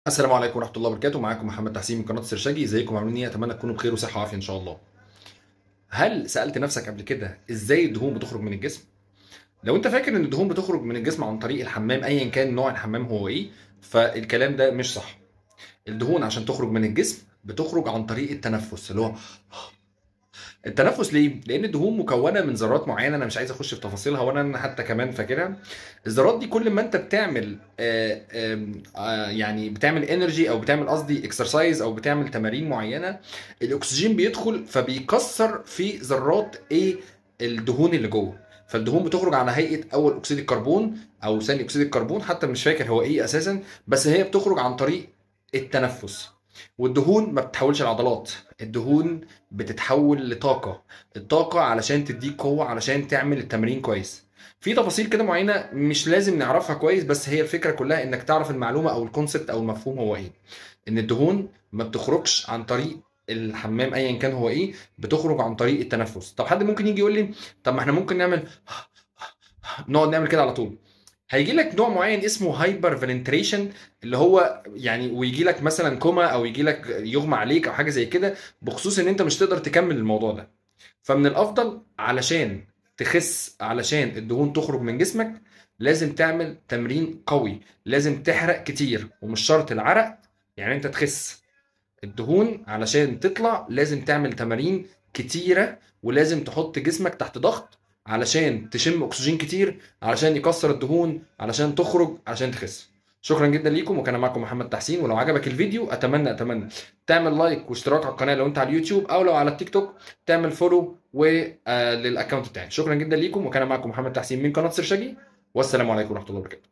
السلام عليكم ورحمة الله وبركاته معاكم محمد تحسين من قناة السرشاجي ازيكم عاملين ايه اتمنى تكونوا بخير وصحة وعافية ان شاء الله هل سألت نفسك قبل كده ازاي الدهون بتخرج من الجسم لو انت فاكر ان الدهون بتخرج من الجسم عن طريق الحمام ايا كان نوع الحمام هو ايه فالكلام ده مش صح الدهون عشان تخرج من الجسم بتخرج عن طريق التنفس اللي هو التنفس ليه؟ لأن الدهون مكونة من ذرات معينة أنا مش عايز أخش في تفاصيلها وأنا أنا حتى كمان فاكرها. الذرات دي كل ما أنت بتعمل آه، آم، آه، يعني بتعمل انرجي أو بتعمل قصدي اكسرسايز أو بتعمل تمارين معينة الأكسجين بيدخل فبيكسر في ذرات إيه الدهون اللي جوه. فالدهون بتخرج على هيئة أول أكسيد الكربون أو ثاني أكسيد الكربون حتى مش فاكر هو إيه أساسا بس هي بتخرج عن طريق التنفس. والدهون ما بتتحولش لعضلات الدهون بتتحول لطاقة الطاقة علشان تديك قوة علشان تعمل التمرين كويس في تفاصيل كده معينة مش لازم نعرفها كويس بس هي الفكرة كلها انك تعرف المعلومة او الكونسبت او المفهوم هو ايه ان الدهون ما بتخرجش عن طريق الحمام ايا كان هو ايه بتخرج عن طريق التنفس طب حد ممكن يجي يقول لي طب ما احنا ممكن نعمل نقعد نعمل كده على طول هيجي لك نوع معين اسمه هايبر فنتريشن اللي هو يعني ويجي لك مثلا كوما او يجي لك يغمى عليك او حاجه زي كده بخصوص ان انت مش تقدر تكمل الموضوع ده فمن الافضل علشان تخس علشان الدهون تخرج من جسمك لازم تعمل تمرين قوي لازم تحرق كتير ومش شرط العرق يعني انت تخس الدهون علشان تطلع لازم تعمل تمارين كتيرة ولازم تحط جسمك تحت ضغط علشان تشم اكسجين كتير علشان يكسر الدهون علشان تخرج علشان تخس شكرا جدا ليكم وكان معكم محمد تحسين ولو عجبك الفيديو اتمنى اتمنى تعمل لايك واشتراك على القناه لو انت على اليوتيوب او لو على التيك توك تعمل فولو وللاكونت بتاعي شكرا جدا ليكم وكان معكم محمد تحسين من قناه سرشاجي والسلام عليكم ورحمه الله وبركاته